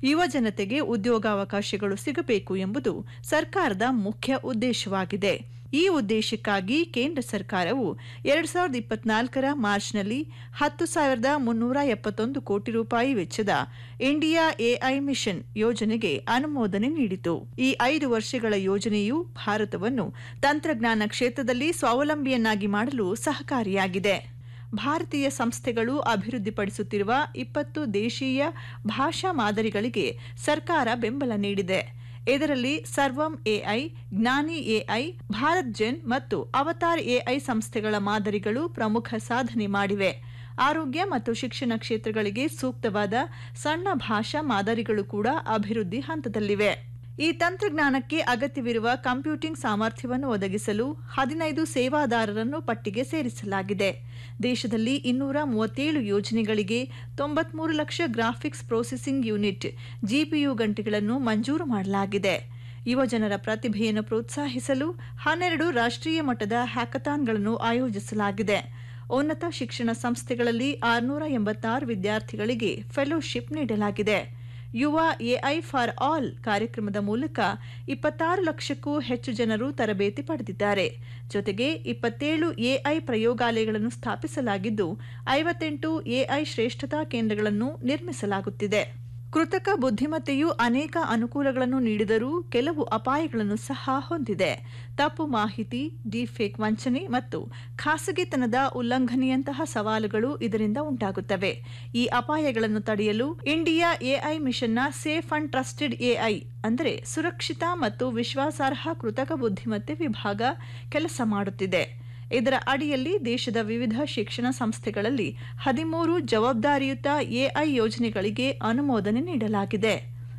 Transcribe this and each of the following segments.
ಯುವ ಜನತೆಗೆ ಉದ್ಯೋಗಾವಕಾಶಗಳು ಸಿಗಬೇಕು ಎಂಬುದು ಸರ್ಕಾರದ ಮುಖ್ಯ ಉದ್ದೇಶವಾಗಿದೆ ಈ ಉದ್ದೇಶಕ್ಕಾಗಿ ಕೇಂದ್ರ ಸರ್ಕಾರವು ಎರಡ್ ಸಾವಿರದ ಇಪ್ಪತ್ನಾಲ್ಕರ ಮಾರ್ಚ್ನಲ್ಲಿ ಹತ್ತು ಸಾವಿರದ ಮುನ್ನೂರ ಎಪ್ಪತ್ತೊಂದು ಕೋಟಿ ರೂಪಾಯಿ ವೆಚ್ಚದ ಇಂಡಿಯಾ ಎಐ ಮಿಷನ್ ಯೋಜನೆಗೆ ಅನುಮೋದನೆ ನೀಡಿತು ಈ ಐದು ವರ್ಷಗಳ ಯೋಜನೆಯು ಭಾರತವನ್ನು ತಂತ್ರಜ್ಞಾನ ಕ್ಷೇತ್ರದಲ್ಲಿ ಸ್ವಾವಲಂಬಿಯನ್ನಾಗಿ ಮಾಡಲು ಸಹಕಾರಿಯಾಗಿದೆ ಭಾರತೀಯ ಸಂಸ್ಥೆಗಳು ಅಭಿವೃದ್ಧಿಪಡಿಸುತ್ತಿರುವ ಇಪ್ಪತ್ತು ದೇಶೀಯ ಭಾಷಾ ಮಾದರಿಗಳಿಗೆ ಸರ್ಕಾರ ಬೆಂಬಲ ನೀಡಿದೆ ಇದರಲ್ಲಿ ಸರ್ವಂ ಎಐ ಜ್ಞಾನಿ ಎಐ ಭಾರತ್ ಜೆನ್ ಮತ್ತು ಅವತಾರ್ ಎಐ ಸಂಸ್ಥೆಗಳ ಮಾದರಿಗಳು ಪ್ರಮುಖ ಸಾಧನೆ ಮಾಡಿವೆ ಆರೋಗ್ಯ ಮತ್ತು ಶಿಕ್ಷಣ ಕ್ಷೇತ್ರಗಳಿಗೆ ಸೂಕ್ತವಾದ ಸಣ್ಣ ಭಾಷಾ ಮಾದರಿಗಳು ಕೂಡ ಅಭಿವೃದ್ಧಿ ಹಂತದಲ್ಲಿವೆ ಈ ತಂತ್ರಜ್ಞಾನಕ್ಕೆ ಅಗತ್ಯವಿರುವ ಕಂಪ್ಯೂಟಿಂಗ್ ಸಾಮರ್ಥ್ಯವನ್ನು ಒದಗಿಸಲು ಹದಿನೈದು ಸೇವಾದಾರರನ್ನು ಪಟ್ಟಿಗೆ ಸೇರಿಸಲಾಗಿದೆ ದೇಶದಲ್ಲಿ ಇನ್ನೂರ ಮೂವತ್ತೇಳು ಯೋಜನೆಗಳಿಗೆ ತೊಂಬತ್ಮೂರು lakh graphics processing unit GPU ಗಂಟೆಗಳನ್ನು ಮಂಜೂರು ಮಾಡಲಾಗಿದೆ ಯುವಜನರ ಪ್ರತಿಭೆಯನ್ನು ಪ್ರೋತ್ಸಾಹಿಸಲು ಹನ್ನೆರಡು ರಾಷ್ಟ್ರೀಯ ಮಟ್ಟದ ಹ್ಯಾಕಥಾನ್ಗಳನ್ನು ಆಯೋಜಿಸಲಾಗಿದೆ ಉನ್ನತ ಶಿಕ್ಷಣ ಸಂಸ್ಥೆಗಳಲ್ಲಿ ಆರುನೂರ ಎಂಬತ್ತಾರು ವಿದ್ಯಾರ್ಥಿಗಳಿಗೆ ಫೆಲೋಶಿಪ್ ನೀಡಲಾಗಿದೆ ಯುವ ಎಐ ಫಾರ್ ಆಲ್ ಕಾರ್ಯಕ್ರಮದ ಮೂಲಕ ಇಪ್ಪತ್ತಾರು ಲಕ್ಷಕ್ಕೂ ಹೆಚ್ಚು ಜನರು ತರಬೇತಿ ಪಡೆದಿದ್ದಾರೆ ಜೊತೆಗೆ ಇಪ್ಪತ್ತೇಳು ಎಐ ಪ್ರಯೋಗಾಲಯಗಳನ್ನು ಸ್ಥಾಪಿಸಲಾಗಿದ್ದು ಐವತ್ತೆಂಟು ಎಐ ಶ್ರೇಷ್ಠತಾ ಕೇಂದ್ರಗಳನ್ನು ನಿರ್ಮಿಸಲಾಗುತ್ತಿದೆ ಕೃತಕ ಬುದ್ಧಿಮತ್ತೆಯು ಅನೇಕ ಅನುಕೂಲಗಳನ್ನು ನೀಡಿದರೂ ಕೆಲವು ಅಪಾಯಗಳನ್ನು ಸಹ ಹೊಂದಿದೆ ತಪ್ಪು ಮಾಹಿತಿ ಡಿಫೇಕ್ ವಂಚನೆ ಮತ್ತು ಖಾಸಗಿತನದ ಉಲ್ಲಂಘನೆಯಂತಹ ಸವಾಲುಗಳು ಇದರಿಂದ ಉಂಟಾಗುತ್ತವೆ ಈ ಅಪಾಯಗಳನ್ನು ತಡೆಯಲು ಇಂಡಿಯಾ ಎಐ ಮಿಷನ್ನ ಸೇಫ್ ಅಂಡ್ ಟ್ರಸ್ಟೆಡ್ ಎಐ ಅಂದರೆ ಸುರಕ್ಷಿತ ಮತ್ತು ವಿಶ್ವಾಸಾರ್ಹ ಕೃತಕ ಬುದ್ಧಿಮತ್ತೆ ವಿಭಾಗ ಕೆಲಸ ಮಾಡುತ್ತಿದೆ ಇದರ ಅಡಿಯಲ್ಲಿ ದೇಶದ ವಿವಿಧ ಶಿಕ್ಷಣ ಸಂಸ್ಥೆಗಳಲ್ಲಿ ಹದಿಮೂರು ಜವಾಬ್ದಾರಿಯುತ ಎಐ ಯೋಜನೆಗಳಿಗೆ ಅನುಮೋದನೆ ನೀಡಲಾಗಿದೆ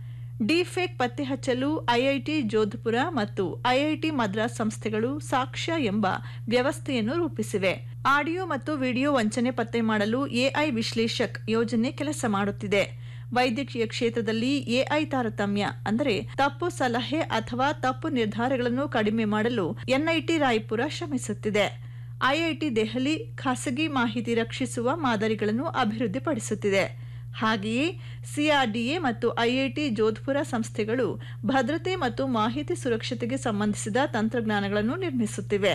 ಡಿಫೇಕ್ ಪತ್ತೆ ಹಚ್ಚಲು ಐಐಟಿ ಜೋಧ್ಪುರ ಮತ್ತು ಐಐಟಿ ಮದ್ರಾಸ್ ಸಂಸ್ಥೆಗಳು ಸಾಕ್ಷ್ಯ ಎಂಬ ವ್ಯವಸ್ಥೆಯನ್ನು ರೂಪಿಸಿವೆ ಆಡಿಯೋ ಮತ್ತು ವಿಡಿಯೋ ವಂಚನೆ ಪತ್ತೆ ಮಾಡಲು ಎಐ ವಿಶ್ಲೇಷಕ್ ಯೋಜನೆ ಕೆಲಸ ಮಾಡುತ್ತಿದೆ ವೈದ್ಯಕೀಯ ಕ್ಷೇತ್ರದಲ್ಲಿ ಎಐ ತಾರತಮ್ಯ ಅಂದರೆ ತಪ್ಪು ಸಲಹೆ ಅಥವಾ ತಪ್ಪು ನಿರ್ಧಾರಗಳನ್ನು ಕಡಿಮೆ ಮಾಡಲು ಎನ್ಐಟಿ ರಾಯ್ಪುರ ಶ್ರಮಿಸುತ್ತಿದೆ ಐಐಟಿ ದೆಹಲಿ ಖಾಸಗಿ ಮಾಹಿತಿ ರಕ್ಷಿಸುವ ಮಾದರಿಗಳನ್ನು ಅಭಿವೃದ್ಧಿಪಡಿಸುತ್ತಿದೆ ಹಾಗೆಯೇ ಸಿಆರ್ಡಿಎ ಮತ್ತು ಐಐಟಿ ಜೋಧ್ಪುರ ಸಂಸ್ಥೆಗಳು ಭದ್ರತೆ ಮತ್ತು ಮಾಹಿತಿ ಸುರಕ್ಷತೆಗೆ ಸಂಬಂಧಿಸಿದ ತಂತ್ರಜ್ಞಾನಗಳನ್ನು ನಿರ್ಮಿಸುತ್ತಿವೆ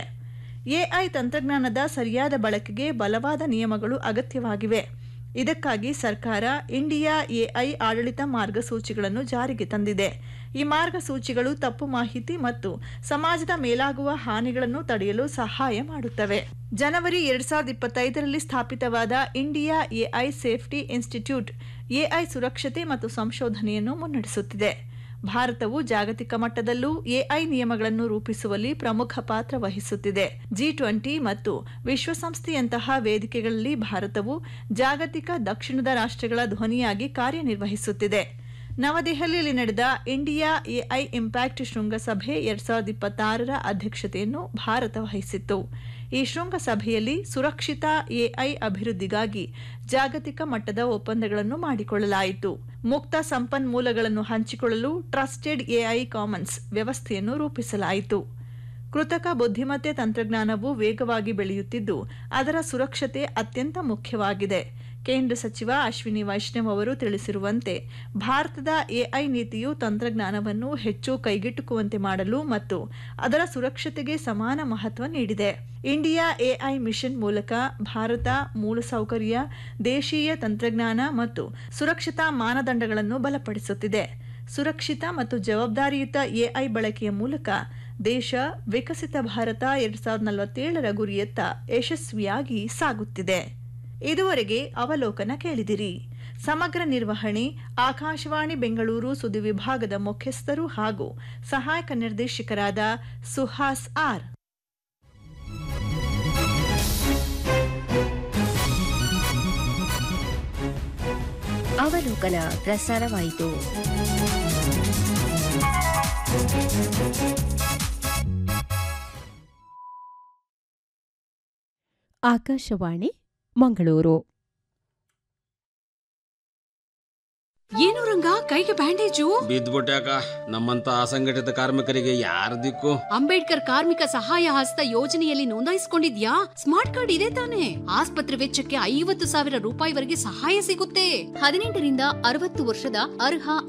ಎಐ ತಂತ್ರಜ್ಞಾನದ ಸರಿಯಾದ ಬಳಕೆಗೆ ಬಲವಾದ ನಿಯಮಗಳು ಅಗತ್ಯವಾಗಿವೆ ಇದಕ್ಕಾಗಿ ಸರ್ಕಾರ ಇಂಡಿಯಾ ಎಐ ಆಡಳಿತ ಮಾರ್ಗಸೂಚಿಗಳನ್ನು ಜಾರಿಗೆ ತಂದಿದೆ ಈ ಮಾರ್ಗಸೂಚಿಗಳು ತಪ್ಪು ಮಾಹಿತಿ ಮತ್ತು ಸಮಾಜದ ಮೇಲಾಗುವ ಹಾನಿಗಳನ್ನು ತಡೆಯಲು ಸಹಾಯ ಮಾಡುತ್ತವೆ ಜನವರಿ ಎರಡ್ ಸಾವಿರದ ಇಪ್ಪತ್ತೈದರಲ್ಲಿ ಸ್ಥಾಪಿತವಾದ India AI safety institute AI ಸುರಕ್ಷತೆ ಮತ್ತು ಸಂಶೋಧನೆಯನ್ನು ಮುನ್ನಡೆಸುತ್ತಿದೆ ಭಾರತವು ಜಾಗತಿಕ ಮಟ್ಟದಲ್ಲೂ ಎಐ ನಿಯಮಗಳನ್ನು ರೂಪಿಸುವಲ್ಲಿ ಪ್ರಮುಖ ಪಾತ್ರ ವಹಿಸುತ್ತಿದೆ ಜಿ ಟ್ವೆಂಟಿ ಮತ್ತು ವಿಶ್ವಸಂಸ್ಥೆಯಂತಹ ವೇದಿಕೆಗಳಲ್ಲಿ ಭಾರತವು ಜಾಗತಿಕ ದಕ್ಷಿಣದ ರಾಷ್ಟ್ರಗಳ ಧ್ವನಿಯಾಗಿ ಕಾರ್ಯನಿರ್ವಹಿಸುತ್ತಿದೆ ನವದೆಹಲಿಯಲ್ಲಿ ನಡೆದ ಇಂಡಿಯಾ ಎಐ ಇಂಪ್ಯಾಕ್ಟ್ ಶೃಂಗಸಭೆ ಎರಡ್ ಸಾವಿರದ ಇಪ್ಪತ್ತಾರರ ಅಧ್ಯಕ್ಷತೆಯನ್ನು ಭಾರತ ವಹಿಸಿತ್ತು ಈ ಶೃಂಗಸಭೆಯಲ್ಲಿ ಸುರಕ್ಷಿತ ಎಐ ಅಭಿವೃದ್ಧಿಗಾಗಿ ಜಾಗತಿಕ ಮಟ್ಟದ ಒಪ್ಪಂದಗಳನ್ನು ಮಾಡಿಕೊಳ್ಳಲಾಯಿತು ಮುಕ್ತ ಸಂಪನ್ಮೂಲಗಳನ್ನು ಹಂಚಿಕೊಳ್ಳಲು ಟ್ರಸ್ಟೆಡ್ ಎಐ ಕಾಮನ್ಸ್ ವ್ಯವಸ್ಥೆಯನ್ನು ರೂಪಿಸಲಾಯಿತು ಕೃತಕ ಬುದ್ಧಿಮತ್ತೆ ತಂತ್ರಜ್ಞಾನವು ವೇಗವಾಗಿ ಬೆಳೆಯುತ್ತಿದ್ದು ಅದರ ಸುರಕ್ಷತೆ ಅತ್ಯಂತ ಮುಖ್ಯವಾಗಿದೆ ಕೇಂದ್ರ ಸಚಿವ ಅಶ್ವಿನಿ ವೈಷ್ಣವ್ ಅವರು ತಿಳಿಸಿರುವಂತೆ ಭಾರತದ ಎಐ ನೀತಿಯು ತಂತ್ರಜ್ಞಾನವನ್ನು ಹೆಚ್ಚು ಕೈಗೆಟುಕುವಂತೆ ಮಾಡಲು ಮತ್ತು ಅದರ ಸುರಕ್ಷತೆಗೆ ಸಮಾನ ಮಹತ್ವ ನೀಡಿದೆ ಇಂಡಿಯಾ ಎಐ ಮಿಷನ್ ಮೂಲಕ ಭಾರತ ಮೂಲಸೌಕರ್ಯ ದೇಶೀಯ ತಂತ್ರಜ್ಞಾನ ಮತ್ತು ಸುರಕ್ಷತಾ ಮಾನದಂಡಗಳನ್ನು ಬಲಪಡಿಸುತ್ತಿದೆ ಸುರಕ್ಷಿತ ಮತ್ತು ಜವಾಬ್ದಾರಿಯುತ ಎಐ ಬಳಕೆಯ ಮೂಲಕ ದೇಶ ವಿಕಸಿತ ಭಾರತ ಎರಡ್ ಸಾವಿರದ ನಲವತ್ತೇಳರ ಗುರಿಯತ್ತ ಯಶಸ್ವಿಯಾಗಿ ಸಾಗುತ್ತಿದೆ ಇದುವರೆಗೆ ಅವಲೋಕನ ಕೇಳಿದಿರಿ ಸಮಗ್ರ ನಿರ್ವಹಣೆ ಆಕಾಶವಾಣಿ ಬೆಂಗಳೂರು ಸುದ್ದಿ ವಿಭಾಗದ ಮುಖ್ಯಸ್ಥರು ಹಾಗೂ ಸಹಾಯಕ ನಿರ್ದೇಶಕರಾದ ಸುಹಾಸ್ ಆರ್ ಅವಲೋಕನ ಪ್ರಸಾರವಾಯಿತು ಆಕಾಶವಾಣಿ ಮಂಗಳೂರು ಏನು ರಂಗ ಕೈಗೆ ಬ್ಯಾಂಡೇಜು ಬಿದ್ದ್ಬಿಟ್ಯಾಕ ನಮ್ಮಂತ ಅಸಂಘಟಿತ ಕಾರ್ಮಿಕರಿಗೆ ಯಾರ ದಿಕ್ಕು ಅಂಬೇಡ್ಕರ್ ಕಾರ್ಮಿಕ ಸಹಾಯ ಹಸ್ತ ಯೋಜನೆಯಲ್ಲಿ ನೋಂದಾಯಿಸಿಕೊಂಡಿದ್ಯಾ ಸ್ಮಾರ್ಟ್ ಕಾರ್ಡ್ ಇದೆ ತಾನೆ ಆಸ್ಪತ್ರೆ ವೆಚ್ಚಕ್ಕೆ ಐವತ್ತು ಸಾವಿರ ರೂಪಾಯಿವರೆಗೆ ಸಹಾಯ ಸಿಗುತ್ತೆ ಹದಿನೆಂಟರಿಂದ ಅರವತ್ತು ವರ್ಷದ ಅರ್ಹ